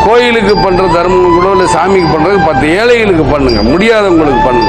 கோயிலுக்கு பண்ற தர்மம் கூட இல்லை சாமிக்கு பண்றது பத்து ஏழைகளுக்கு பண்ணுங்க முடியாதவங்களுக்கு பண்ணுங்க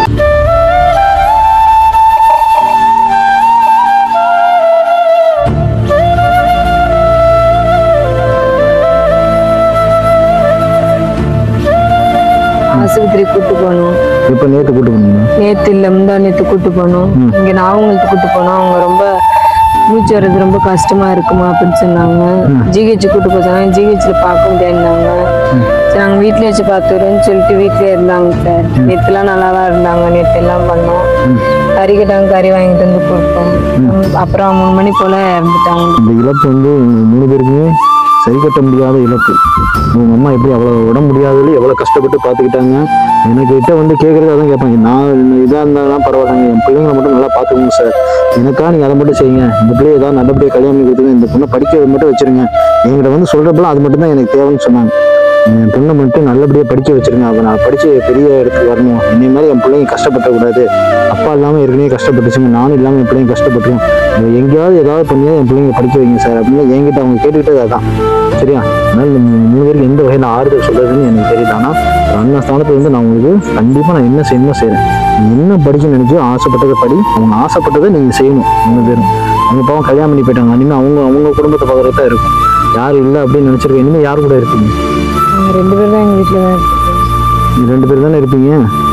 ஆஸ்பத்திரி கூட்டு போனோம் இப்போ நேற்று கூட்டு போனீங்க நேத்து இல்ல முந்தா நேத்து கூட்டு போனோம் இங்க நாவங்களுக்கு கூட்டு போனோம் அவங்க ரொம்ப மூச்சு வர்றது ரொம்ப கஷ்டமா இருக்குமா அப்படின்னு சொன்னாங்க ஜிஹெச் கூட்டு போய் சொன்னாங்க ஜிஹெச்ல பார்க்க முடியாதுன்னாங்க சரி நாங்க வீட்லயே வச்சு பார்த்துக்கிறோம்னு சொல்லிட்டு வீட்லயே இருந்தாங்க சார் நேத்துலாம் நல்லா தான் இருந்தாங்க நேத்து எல்லாம் பண்ணோம் கறி கேட்டாங்க கறி வாங்கிட்டு வந்து கொடுத்தோம் அப்புறம் மூணு மணி போல இறந்துட்டாங்க இந்த இழப்பு வந்து உங்க மூணு பேருக்குமே சரி கட்ட முடியாத இழப்பு உங்க அம்மா எப்படி அவ்வளோ உடம்பு முடியாதது எவ்வளோ கஷ்டப்பட்டு பார்த்துக்கிட்டாங்க எனக்கு கிட்ட வந்து கேட்குறது அதான் கேட்பாங்க நான் இதாக இருந்தாலும் பரவாயில்லைங்க என் பிள்ளைங்களை மட்டும் நல்லா பார்த்துக்கோங்க சார் எனக்கா நீங்கள் அதை மட்டும் செய்யுங்க இந்த பிள்ளைய ஏதாவது நல்லபடியாக கல்யாணம் பண்ணி கொடுத்துங்க இந்த பொண்ணை படிக்க மட்டும் வச்சிருங்க என்கிட்ட வந்து சொல்கிறப்பெல்லாம் அது மட்டும் தான் எனக்கு தேவைன்னு சொன்னாங்க என் பொண்ணை மட்டும் நல்லபடியாக படிக்க வச்சிருங்க அவன் நான் படித்து பெரிய இடத்துக்கு வரணும் என்னை மாதிரி என் பிள்ளைங்க கஷ்டப்படக்கூடாது அப்பா இல்லாமல் ஏற்கனவே கஷ்டப்பட்டுச்சுங்க நானும் இல்லாமல் என் பிள்ளைங்க கஷ்டப்பட்டுரும் இவன் எங்கேயாவது ஏதாவது பண்ணி என் பிள்ளைங்க படிக்க வைங்க சார் அப்படின்னு என்கிட்ட அவங்க கேட்டுக்கிட்டது அதான் சரியா அதனால இந்த மூ- மூணு பேருக்கு எந்த வகையில் ஆறுதல் சொல்றதுன்னு எனக்கு தெரியல ஆனால் ஒரு அண்ணன் ஸ்தானத்துல இருந்து நான் உங்களுக்கு கண்டிப்பாக நான் என்ன செய்யணுமோ செய்கிறேன் நீ என்ன படிக்க நினைச்சோ ஆசைப்பட்டதை படி அவங்க ஆசைப்பட்டதை நீங்கள் செய்யணும் மூணு பேரும் அவங்க பாவம் கல்யாணம் பண்ணி போயிட்டாங்க இனிமேல் அவங்க அவங்க குடும்பத்தை பார்க்குறது தான் இருக்கும் யாரும் இல்லை அப்படின்னு நினச்சிருக்கேன் இனிமேல் யார் கூட இருப்பீங்க நாங்க ரெண்டு பேரும் தான் எங்க வீட்டுல தான் இருக்கோம் நீ ரெண்டு பேர் தானே இருப்பீங்க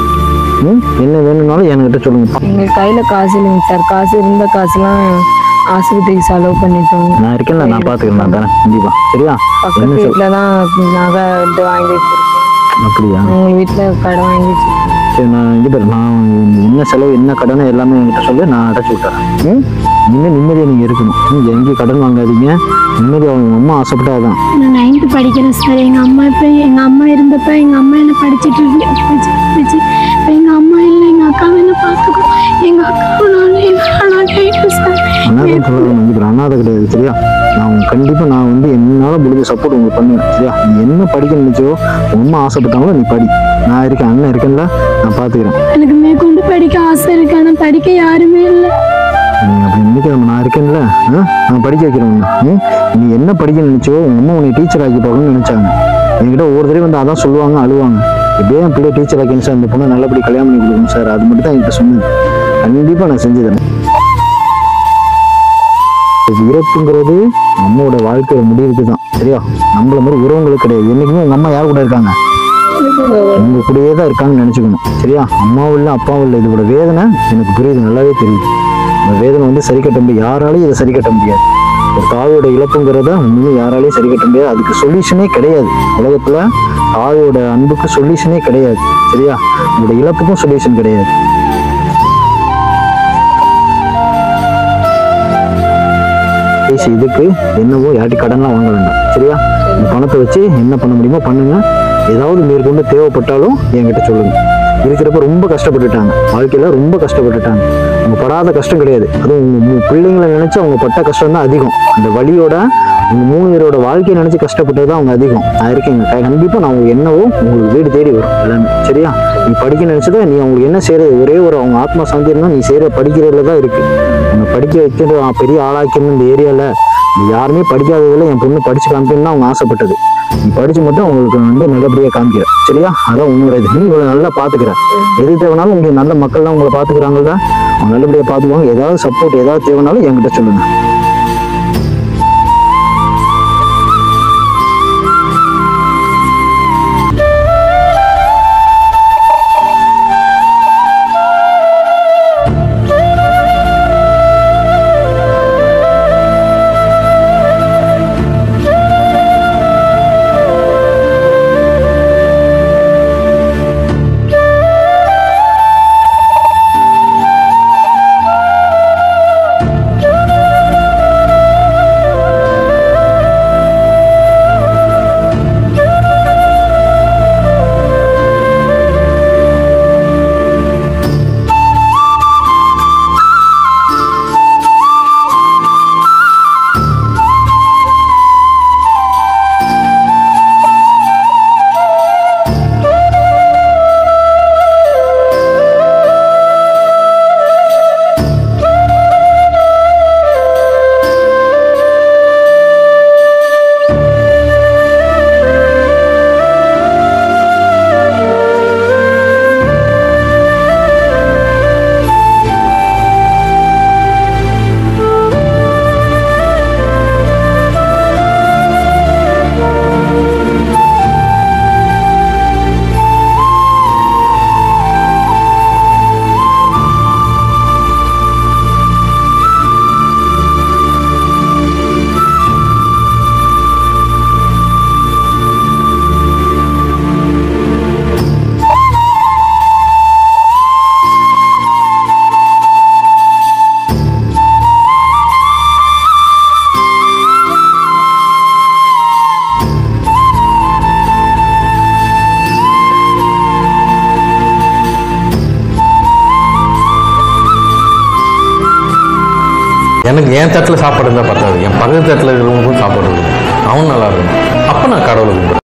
ம் என்ன வேணும்னாலும் என்கிட்ட சொல்லுங்க எங்க கையில காசு இல்லைங்க சார் காசு இருந்த காசுலாம் ஆஸ்பத்திரிக்கு செலவு பண்ணிட்டோம் நான் இருக்கேன்ல நான் பார்த்துக்கிறேன் நான் தானே கண்டிப்பாா சரியா பக்கத்து என்ன சொல் வீட்டுல தான் நகை இது வாங்கி வச்சிருக்கேன் அப்படியா அவங்க வீட்டுல கடன் வாங்கி வச்சிருக்கேன் சரி நான் இங்கே பாரு நான் என்ன செலவு என்ன கடனை எல்லாமே என்கிட்ட சொல்லி நான் அடைச்சி விட்டுறேன் ம் இனிமேல் நிம்மதியாக நீங்கள் இருக்கணும் ம் எங்கேயும் கடன் வாங்காதீங்க நிம்மதி அவங்க அம்மா ஆசைப்பட்டாதான் நான் நைன்த்து படிக்கிறேன் சார் எங்கள் அம்மா இப்போ எங்கள் அம்மா இருந்தப்ப எங்கள் அம்மா என்ன படிச்சுட்டு இருந்து படிச்சுட்டு இருந்துச்சு இப்போ எங்கள் அம்மா இல்லை எங்கள் அக்காவை என்ன பார்த்துக்கோ எங்கள் அக்காவும் நான் எல்லாம் கேட்டேன் சார் அனாதை சொல்லாத நம்பிக்கிறேன் அனாதை கிடையாது சரியா நான் உங்க கண்டிப்பாக நான் வந்து என்னால் முடிஞ்ச சப்போர்ட் உங்களுக்கு பண்ணுவேன் சரியா நீ என்ன படிக்க நினைச்சோ உங்க அம்மா ஆசைப்பட்டாங்களோ நீ படி நான் இருக்கேன் அண்ணன் இருக்கேன்ல நான் பார்த்துக்கிறேன் எனக்கு மேற்கொண்டு படிக்க ஆசை இருக்கு ஆனால் படிக்க யாருமே இல்லை நீ அப்படி நினைக்கிறோம் நான் இருக்கேன்ல ஆ? நான் படிக்க வைக்கிறேன் உன்னை. ம் நீ என்ன படிக்க நினைச்சோ உங்க அம்மா உன்னை டீச்சர் ஆக்கி போகணும்னு நினைச்சாங்க என்கிட்ட ஒவ்வொரு தடவை வந்து அதான் சொல்லுவாங்க அழுவாங்க எப்படியே என் பிள்ளை டீச்சர் ஆக்கணும் சார் இந்த பொண்ணை நல்லபடி கல்யாணம் பண்ணி கொடுக்கணும் சார் அது மட்டும் தான் என்கிட்ட சொன்னது கண்டிப்பாக நான் செஞ்சு தரேன் இது இறப்புங்கிறது நம்மளோட வாழ்க்கையோட முடிவுக்கு தான் சரியா நம்மள மாதிரி உறவுங்களுக்கு கிடையாது என்னைக்குமே உங்க அம்மா யார் கூட இருக்காங்க உங்க கூடயே தான் இருக்காங்கன்னு நினைச்சுக்கணும் சரியா அம்மாவும் இல்லை அப்பாவும் இல்லை இதோட வேதனை எனக்கு புரியுது நல்லாவே தெரியுது இந்த வேதனை வந்து சரி கட்ட முடியாது யாராலையும் இதை சரி கட்ட முடியாது ஒரு தாயோட இழப்புங்கிறத உண்மையும் யாராலையும் சரி கட்ட முடியாது அதுக்கு சொல்யூஷனே கிடையாது உலகத்துல தாயோட அன்புக்கு சொல்யூஷனே கிடையாது சரியா உங்களோட இழப்புக்கும் சொல்யூஷன் கிடையாது பேசி இதுக்கு என்னவோ யார்ட்டி கடன்லாம் வாங்க வேண்டாம் சரியா இந்த பணத்தை வச்சு என்ன பண்ண முடியுமோ பண்ணுங்க ஏதாவது மேற்கொண்டு தேவைப்பட்டாலும் என்கிட்ட சொல்லுங்க இருக்கிறப்ப ரொம்ப கஷ்டப்பட்டுட்டாங்க வாழ்க்கையில ரொம்ப கஷ்டப்பட்டுட்டாங்க அவங்க படாத கஷ்டம் கிடையாது அதுவும் உங்க மூ- பிள்ளைங்களை நினைச்சு அவங்க பட்ட கஷ்டம் தான் அதிகம் அந்த வலியோட உங்க மூணு பேரோட வாழ்க்கையை நினைச்சு கஷ்டப்பட்டது தான் அவங்க அதிகம் நான் இருக்கேங்க க- கண்டிப்பா நான் உங்களுக்கு என்னவோ உங்களுக்கு வீடு தேடி வரும் எல்லாமே சரியா நீ படிக்க நினைச்சதா நீ அவங்களுக்கு என்ன செய்யறது ஒரே ஒரு அவங்க ஆத்மா சாந்தி இருந்தா நீ செய்யற படிக்கிறதுல தான் இருக்கு உன்னை படிக்க வைக்கிறது ஆ, பெரிய ஆளாக்கணும் இந்த ஏரியால யாருமே படிக்காதவங்கள என் பொண்ணு படிச்சு காமிக்கணும்னு அவங்க ஆசைப்பட்டது நீ படிச்சு மட்டும் அவங்களுக்கு வந்து நல்லபடியா காமிக்கிற சரியா அதான் உன்னோட இது நீ இவ்வளவு நல்லா பாத்துக்கிற எது தேவைனாலும் உங்களுக்கு நல்ல மக்கள்லாம் உங்களை பாத்துக்கிறாங்கல்ல அவங்க நல்லபடியா பாத்துக்குவாங்க ஏதாவது சப்போர்ட் ஏதாவது தேவைனாலும் என்கிட்ட சொல்லுங்க எனக்கு என் தட்டில் சாப்பாடு இருந்தால் பத்தாது என் பக்கத்து தட்டில் இருக்கிறவங்களுக்கும் சாப்பாடு இருக்கணும் அவன் நல்லா இருக்கணும் அப்போ நான் கடவுளை கும்பிடுவேன்